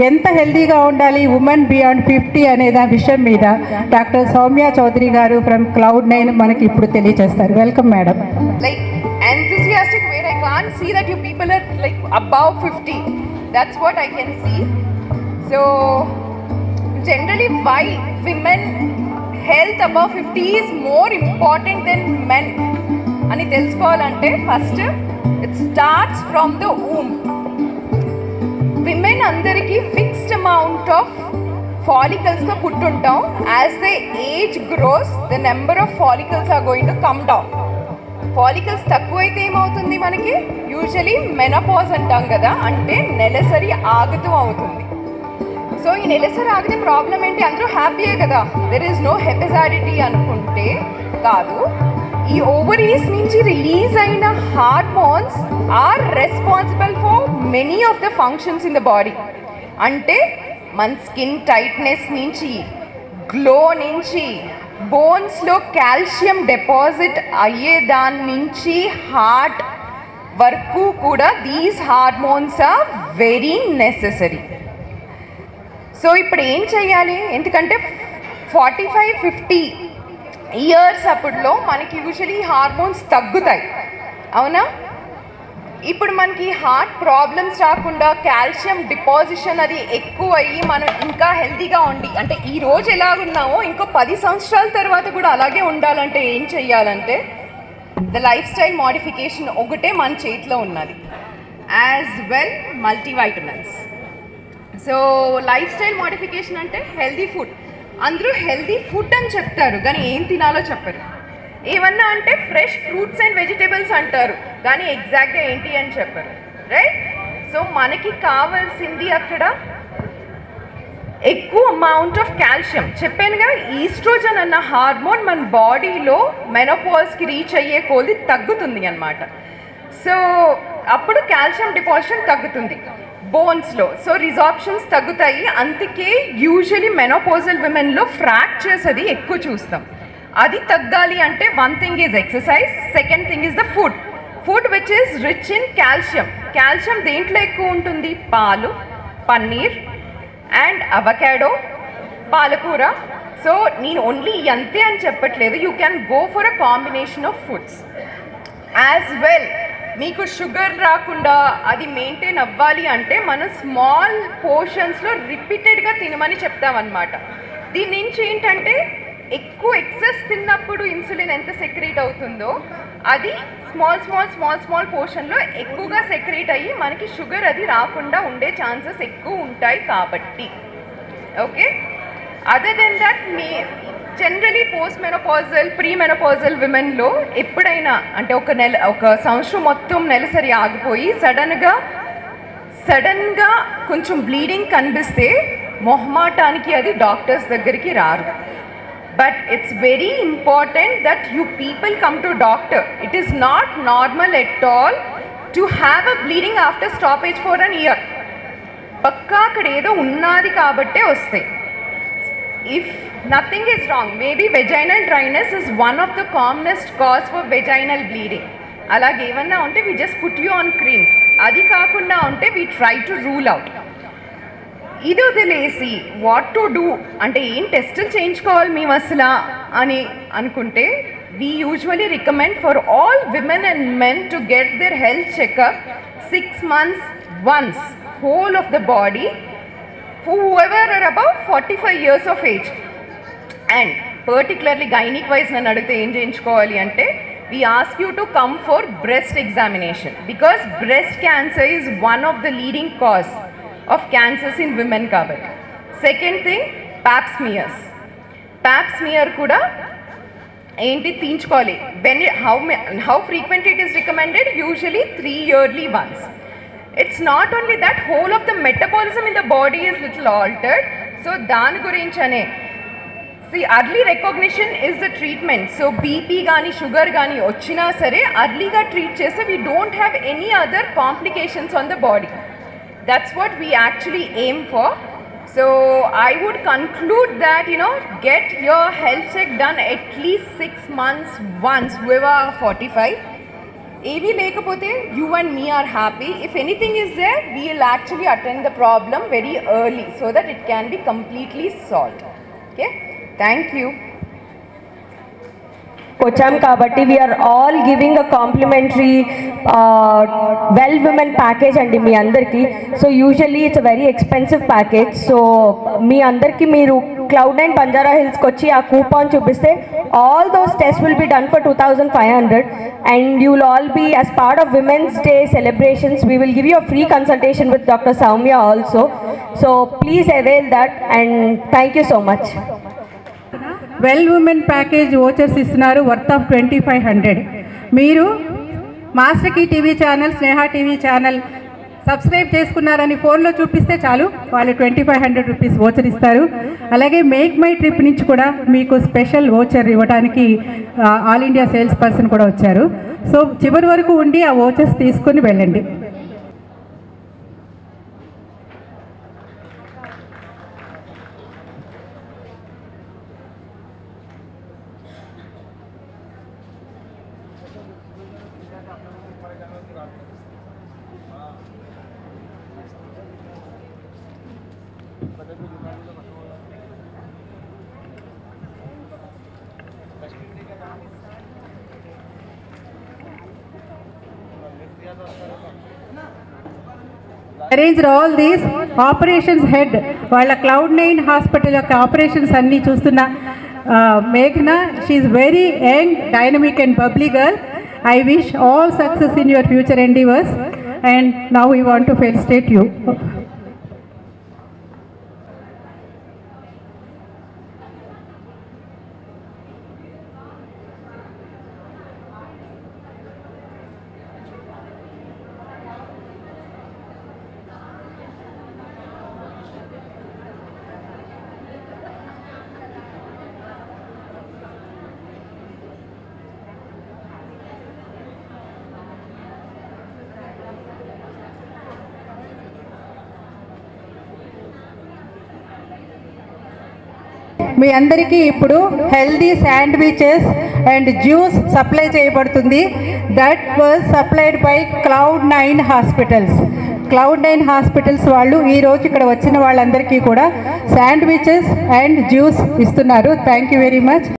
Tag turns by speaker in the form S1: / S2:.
S1: ఎంత హెల్దీగా ఉండాలి ఉమెన్ బియాండ్ ఫిఫ్టీ అనే దాని విషయం మీద డాక్టర్ సౌమ్య చౌదరి గారు ఫ్రమ్ క్లౌడ్ నైన్ మనకి ఇప్పుడు తెలియజేస్తారు welcome madam
S2: like enthusiastic where I can't see that you people are like above 50. That's what I can see. So generally why women health above 50 is more important than men అని తెలుసుకోవాలంటే first it starts from the womb women అందరికీ fixed amount of ఫాలికల్స్తో పుట్టుంటాం as the age grows the number of follicles are going to come down follicles తక్కువైతే ఏమవుతుంది మనకి usually menopause అంటాం కదా అంటే నెలసరి ఆగుతూ అవుతుంది సో ఈ నెలసరి ఆగితే ప్రాబ్లం ఏంటి అందరూ హ్యాపీయే కదా దెర్ ఇస్ నో హెపజాడిటీ అనుకుంటే కాదు ఈ ఓవరీస్ నుంచి రిలీజ్ అయిన hormones are responsible for many of the functions in the body అంటే మన స్కిన్ టైట్నెస్ నుంచి గ్లో నుంచి బోన్స్లో కాల్షియం డిపాజిట్ అయ్యే దాని నుంచి హార్ట్ వరకు కూడా these hormones are very necessary so ఇప్పుడు ఏం చేయాలి ఎందుకంటే ఫార్టీ ఫైవ్ ఫిఫ్టీ ఇయర్స్ అప్పుడులో మనకి యూజువలీ హార్మోన్స్ తగ్గుతాయి అవునా ఇప్పుడు మనకి హార్ట్ ప్రాబ్లమ్స్ రాకుండా కాల్షియం డిపాజిషన్ అది ఎక్కువ అయ్యి మనం ఇంకా హెల్తీగా ఉండి అంటే ఈ రోజు ఎలాగున్నామో ఇంకో పది సంవత్సరాల తర్వాత కూడా అలాగే ఉండాలంటే ఏం చెయ్యాలంటే ద లైఫ్ స్టైల్ మోడిఫికేషన్ ఒకటే మన చేతిలో ఉన్నది as well multivitamins so lifestyle modification అంటే హెల్దీ ఫుడ్ అందరూ హెల్దీ ఫుడ్ అని చెప్తారు కానీ ఏం తినాలో చెప్పరు ఏమన్నా అంటే ఫ్రెష్ ఫ్రూట్స్ అండ్ వెజిటేబుల్స్ అంటారు కానీ ఎగ్జాక్ట్గా ఏంటి అని చెప్పరు రైట్ సో మనకి కావాల్సింది అక్కడ ఎక్కువ అమౌంట్ ఆఫ్ కాల్షియం చెప్పాను కదా ఈస్ట్రోజన్ అన్న హార్మోన్ మన బాడీలో మెనోపాల్స్కి రీచ్ అయ్యే కొద్ది తగ్గుతుంది అనమాట సో అప్పుడు కాల్షియం డిపాజిషన్ తగ్గుతుంది బోన్స్లో సో రిజార్ప్షన్స్ తగ్గుతాయి అందుకే యూజువలీ మెనోపోజల్ విమెన్లో ఫ్రాక్చర్స్ అది ఎక్కువ చూస్తాం అది తగ్గాలి అంటే one thing is exercise second thing is the food food which is rich in calcium calcium దేంట్లో ఎక్కువ ఉంటుంది పాలు పన్నీర్ అండ్ అవకాడో పాలకూర సో నేను ఓన్లీ అంతే అని చెప్పట్లేదు you can go for a combination of foods as well మీకు షుగర్ రాకుండా అది మెయింటైన్ అవ్వాలి అంటే మనం స్మాల్ పోర్షన్స్లో రిపీటెడ్గా తినమని చెప్తామన్నమాట దీని నుంచి ఏంటంటే ఎక్కువ ఎక్సెస్ తిన్నప్పుడు ఇన్సులిన్ ఎంత సెక్రేట్ అవుతుందో అది స్మాల్ స్మాల్ స్మాల్ స్మాల్ పోర్షన్లో ఎక్కువగా సెక్రేట్ అయ్యి మనకి షుగర్ అది రాకుండా ఉండే ఛాన్సెస్ ఎక్కువ ఉంటాయి కాబట్టి ఓకే అదర్ దెన్ దట్ మీ generally post menopausal pre menopausal విమెన్లో ఎప్పుడైనా అంటే ఒక నెల ఒక సంవత్సరం మొత్తం నెలసరి ఆగిపోయి సడన్గా సడన్గా కొంచెం బ్లీడింగ్ కనిపిస్తే మొహమాటానికి అది డాక్టర్స్ దగ్గరికి రారు but it's very important that you people come to doctor it is not normal at all to have a bleeding after stoppage for an year పక్కా అక్కడ ఏదో ఉన్నది కాబట్టే వస్తాయి if nothing is wrong maybe vaginal dryness is one of the commonest cause for vaginal bleeding అలాగే ఏమన్నా ఉంటే we just put you on creams అది కాకుండా ఉంటే we try to rule out ఇది వదిలేసి వాట్ టు డూ అంటే ఏం టెస్టులు చేయించుకోవాలి మేము అసలు అని అనుకుంటే we usually recommend for all women and men to get their health checkup six months once whole of the body whoever are about forty five years of age and particularly gynaec wise నన్ను అడిగితే ఏం చేయించుకోవాలి అంటే we ask you to come for breast examination because breast cancer is one of the leading cause of cancers in women కాబట్టి second thing pap smears pap smear కూడా ఏంటి తీయించుకోవాలి Ben how how frequent it is recommended usually three yearly once it's not only that whole of the metabolism in the body is little altered so దాని గురించనే see early recognition is the treatment so BP కానీ sugar కానీ వచ్చినా సరే అర్లీగా treat చేస్తే we don't have any other complications on the body that's what we actually aim for so I would conclude that you know get your health check done at least six months once whoever are 45 ఏవి లేకపోతే you and me are happy if anything is there we will actually attend the problem very early so that it can be completely solve okay thank you
S3: వచ్చాం కాబట్టి we are all giving a complimentary well women package అండి మీ అందరికీ so usually it's a very expensive package so మీ అందరికీ మీరు cloud nine Banjara హిల్స్కి వచ్చి ఆ కూపాన్ చూపిస్తే all those test will be done for two thousand five hundred and you will all be as part of Women's Day celebrations we will give you a free consultation with doctor Soumya also so please avail that and thank you so much
S1: well woman package vouchers ఇస్తున్నారు worth of twenty five hundred మీరు Master Key TV channel Sneha TV channel subscribe చేసుకున్నారని ఫోన్లో చూపిస్తే చాలు వాళ్ళు twenty five hundred rupees voucher ఇస్తారు అలాగే make my trip నుంచి కూడా మీకు స్పెషల్ ఓచర్ ఇవ్వడానికి ఆ, ఆల్ ఇండియా సేల్స్ పర్సన్ కూడా వచ్చారు సో చివరి వరకు ఉండి ఆ ఓచర్స్ తీసుకొని వెళ్ళండి arrange all these operations head వాళ్ళ క్లౌడ్ నైన్ హాస్పిటల్ యొక్క ఆపరేషన్స్ అన్నీ చూస్తున్న మేఘన she's very young dynamic and bubbly girl I wish all success in your future endeavours and now we want to felicitate you మీ అందరికీ ఇప్పుడు healthy sandwiches and juice supply చేయబడుతుంది that was supplied by Cloud Nine hospitals Cloud Nine hospitals వాళ్ళు ఈ రోజు ఇక్కడ వచ్చిన వాళ్ళందరికీ కూడా శాండ్విచెస్ అండ్ జ్యూస్ ఇస్తున్నారు థ్యాంక్ యూ వెరీ మచ్